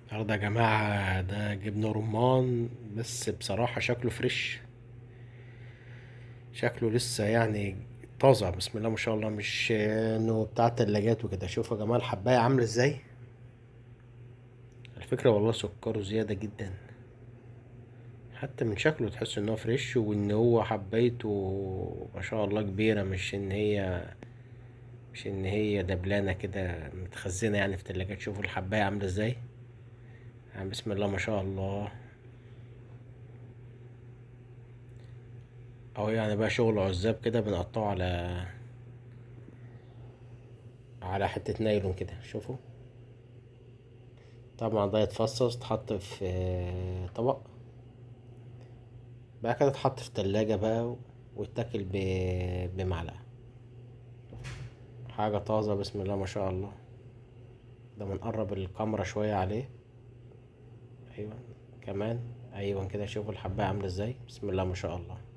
النهارده يا جماعة ده جبنة رمان بس بصراحة شكله فريش شكله لسه يعني طازة بسم الله ما شاء الله مش انه بتاع التلاجات وكده شوفوا يا جماعة الحباية عاملة ازاي الفكرة والله سكره زيادة جدا حتى من شكله تحس ان هو فريش وان هو حبايته ما شاء الله كبيرة مش ان هي مش ان هي دبلانة كده متخزنة يعني في تلاجات شوفوا الحباية عاملة ازاي يعني بسم الله ما شاء الله اهو يعني بقى شغل عزاب كده بنقطعه على على حتة نايلون كده شوفوا طبعا ده يتفصص تحط في طبق بقى كده تحط في تلاجة بقى ويتاكل بمعلقة حاجة طازة بسم الله ما شاء الله ده بنقرب الكاميرا شوية عليه ايوه كمان ايوه كده شوفوا الحباية عاملة ازاي بسم الله ما شاء الله